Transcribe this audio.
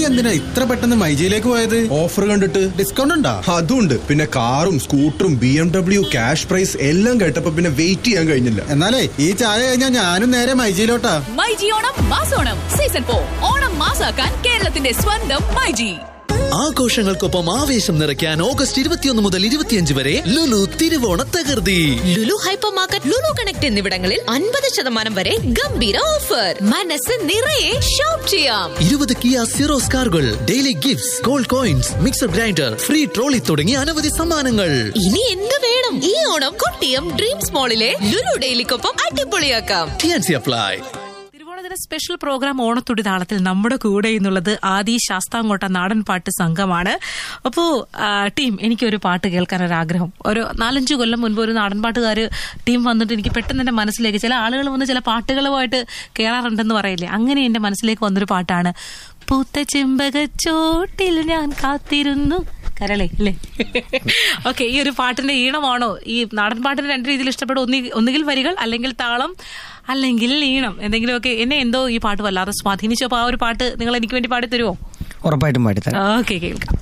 എന്തിനാ ഇത്ര പെട്ടെന്ന് മൈജിയിലേക്ക് പോയത് ഓഫർ കണ്ടിട്ട് ഡിസ്കൗണ്ട് ഉണ്ടോ അതുണ്ട് പിന്നെ കാറും സ്കൂട്ടറും B M W cash prize എല്ലാം കേട്ടപ്പോ പിന്നെ വെയിറ്റ് ചെയ്യാൻ കഴിഞ്ഞില്ല എന്നാലേ ഈ ചായ കഴിഞ്ഞാൽ ഞാനും നേരെ മൈജിയിലോട്ടാ മൈജി ഓണം മാസോണം സീസൺ ഫോർ ഓണം മാസാക്കാൻ കേരളത്തിന്റെ സ്വന്തം മൈജി ആഘോഷങ്ങൾക്കൊപ്പം ആവേശം നിറയ്ക്കാൻ ഓഗസ്റ്റ് ഇരുപത്തിയൊന്ന് മുതൽ ഇരുപത്തിയഞ്ച് വരെ ലുലു തിരുവോണ തകർത്തി Lulu hypermarket Lulu connect എന്നിവിടങ്ങളിൽ അൻപത് ശതമാനം വരെ ഗംഭീര ഓഫർ മനസ്സ് നിറയെ ഷോപ്പ് ചെയ്യാം ഇരുപത് കിയ സീറോസ് കാറുകൾ daily gifts gold coins mixer grinder free trolley തുടങ്ങി അനവധി സമ്മാനങ്ങൾ ഇനി എന്ത് വേണം ഈ ഓണം കൊട്ടിയം ഡ്രീംസ് മോളിലെ ലുലു ഡെയിലിക്കൊപ്പം അടിപൊളിയാക്കാം ടിയാൻസി അപ്ലൈ തിരുവോണദിന സ്പെഷ്യൽ പ്രോഗ്രാം ഓണത്തുടി താളത്തിൽ നമ്മുടെ കൂടെ എന്നുള്ളത് ആദി ശാസ്താംകോട്ട നാടൻ പാട്ട് സംഘമാണ് അപ്പോ ആ, ടീം എനിക്കൊരു പാട്ട് കേൾക്കാൻ ഒരു ആഗ്രഹം ഒരു നാലഞ്ചു കൊല്ലം മുൻപ് ഒരു നാടൻ പാട്ടുകാർ ടീം വന്നിട്ട് എനിക്ക് പെട്ടെന്ന് എന്റെ മനസ്സിലേക്ക് ചില ആളുകൾ വന്ന് ചില പാട്ടുകളുമായിട്ട് കയറാറുണ്ടെന്ന് പറയില്ലേ അങ്ങനെ എന്റെ മനസ്സിലേക്ക് വന്നൊരു പാട്ടാണ് പൂത്ത ചെമ്പകച്ചോട്ടിൽ ഞാൻ കാത്തിരുന്നു കരളെ അല്ലേ ഓക്കെ ഈ ഒരു പാട്ടിന്റെ ഈണമാണോ ഈ നാടൻ പാട്ടിന് രണ്ട് രീതിയിൽ ഇഷ്ടപ്പെടും ഒന്നി ഒന്നുകിൽ വരികൾ അല്ലെങ്കിൽ താളം അല്ലെങ്കിൽ ഈണം എന്തെങ്കിലുമൊക്കെ എന്നെ എന്തോ ഈ പാട്ട് വല്ലാതെ സ്വാധീനിച്ചു അപ്പൊ ആ ഒരു പാട്ട് നിങ്ങൾ എനിക്ക് വേണ്ടി പാടി തരുമോ ഉറപ്പായിട്ടും പാടിത്തരാം ഓക്കെ കേൾക്കാം